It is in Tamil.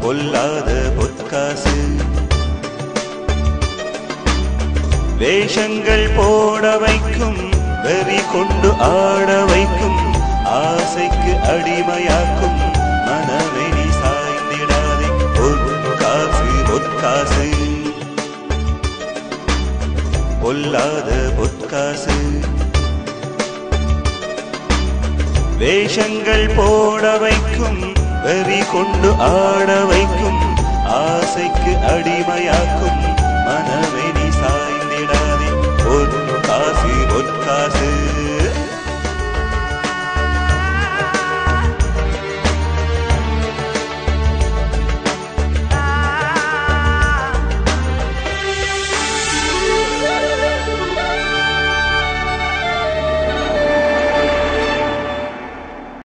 பொல்லாத பொற்காசு வேஷங்கள் போட வைக்கும் வெறி கொண்டு ஆட வைக்கும் ஆசைக்கு அடிமையாக்கும் மனமே நீ சாய்ந்திடாதே பொற்காசு பொற்காசு பொல்லாத பொற்காசு வேஷங்கள் போட வைக்கும் வெறி கொண்டு ஆட வைக்கும்